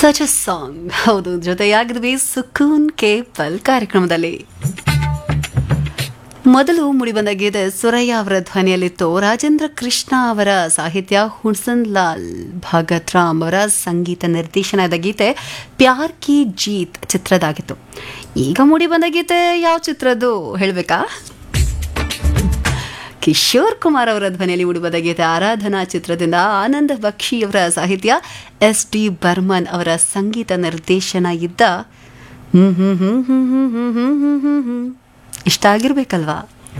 such a song ಹೌದು ಜೊತೆಯಾಗಿದ್ವಿ ಸುಕೂನ್ capable ಕಾರ್ಯಕ್ರಮದಲ್ಲಿ ಮೊದಲು ಮುಡಿಬಂದ ಗೀತೆ ಸುರಯ್ಯ ಅವರ ಧ್ವನಿಯಲ್ಲಿತ್ತು ರಾಜೇಂದ್ರ ಕೃಷ್ಣ ಅವರ ಸಾಹಿತ್ಯ ಹುಸನ್ ಲಾಲ್ ಭಗತ್ ರಾಮ್ ಅವರ ಸಂಗೀತ ನಿರ್ದೇಶನದ ಗೀತೆ ಪ್ಯಾರ್ ಕಿ ಜೀತ್ ಚಿತ್ರದಾಗಿತ್ತು ಈಗ ಮುಡಿಬಂದ ಗೀತೆ ಯಾವ ಚಿತ್ರದ್ದು ಹೇಳಬೇಕಾ ಕಿಶೋರ್ ಕುಮಾರ್ ಅವರ ಧ್ವನಿಯಲ್ಲಿ ಉಡುಬದ ಗೀತೆ ಆರಾಧನಾ ಚಿತ್ರದಿಂದ ಆನಂದ ಬಕ್ಷಿಯವರ ಸಾಹಿತ್ಯ ಎಸ್ ಡಿ ಬರ್ಮನ್ ಅವರ ಸಂಗೀತ ನಿರ್ದೇಶನ ಇದ್ದ ಹ್ಮ್ ಹ್ಮ್ ಹ್ಮ್ ಹ್ಮ್ ಹ್ಮ್ ಹ್ಮ್ ಹ್ಮ್ ಹ್ಮ್ ಹ್ಮ್ ಹ್ಮ್ ಇಷ್ಟ ಆಗಿರ್ಬೇಕಲ್ವಾ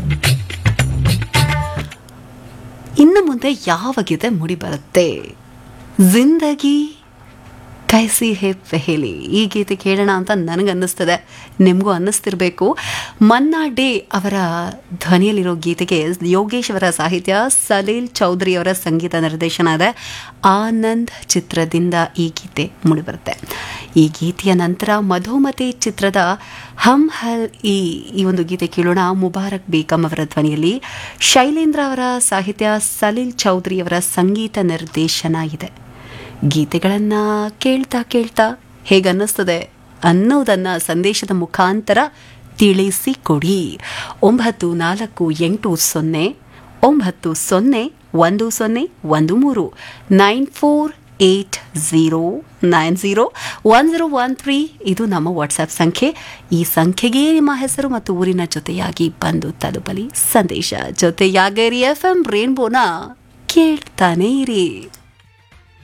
ಇನ್ನು ಮುಂದೆ ಯಾವ ಗೀತೆ ಮುಡಿ ಬರುತ್ತೆ ಜಿಂದಗಿ ಕೈಸಿ ಹೇ ಪೆಹಲಿ ಈ ಗೀತೆ ಕೇಳೋಣ ಅಂತ ನನಗನ್ನಿಸ್ತದೆ ನಿಮಗೂ ಅನ್ನಿಸ್ತಿರ್ಬೇಕು ಮನ್ನಾ ಡೇ ಅವರ ಧ್ವನಿಯಲ್ಲಿರೋ ಗೀತೆಗೆ ಯೋಗೇಶ್ ಅವರ ಸಾಹಿತ್ಯ ಸಲೀಲ್ ಚೌಧರಿ ಅವರ ಸಂಗೀತ ನಿರ್ದೇಶನ ಇದೆ ಆನಂದ್ ಚಿತ್ರದಿಂದ ಈ ಗೀತೆ ಮೂಡಿಬರುತ್ತೆ ಈ ಗೀತೆಯ ನಂತರ ಮಧುಮತಿ ಚಿತ್ರದ ಹಮ್ ಹಲ್ ಈ ಈ ಒಂದು ಗೀತೆ ಕೇಳೋಣ ಮುಬಾರಕ್ ಬೇಗಂ ಅವರ ಧ್ವನಿಯಲ್ಲಿ ಶೈಲೇಂದ್ರ ಅವರ ಸಾಹಿತ್ಯ ಸಲೀಲ್ ಚೌಧರಿ ಅವರ ಸಂಗೀತ ನಿರ್ದೇಶನ ಇದೆ ಗೀತೆಗಳನ್ನು ಕೇಳ್ತಾ ಕೇಳ್ತಾ ಹೇಗನ್ನಿಸ್ತದೆ ಅನ್ನೋದನ್ನು ಸಂದೇಶದ ಮುಖಾಂತರ ತಿಳಿಸಿ ಕೊಡಿ ಒಂಬತ್ತು ನಾಲ್ಕು ಎಂಟು ಸೊನ್ನೆ ಒಂಬತ್ತು ಸೊನ್ನೆ ಒಂದು ಸೊನ್ನೆ ಒಂದು ಮೂರು nine four eight zero nine zero one zero one three ಇದು ನಮ್ಮ ವಾಟ್ಸ್ಆ್ಯಪ್ ಸಂಖ್ಯೆ ಈ ಸಂಖ್ಯೆಗೆ ನಿಮ್ಮ ಹೆಸರು ಮತ್ತು ಊರಿನ ಜೊತೆಯಾಗಿ ಬಂದು ತಲುಪಲಿ ಸಂದೇಶ ಜೊತೆಯಾಗರಿ ಎಫ್ ಎಂ ರೇನ್ಬೋನ ಕೇಳ್ತಾನೇ ಇರಿ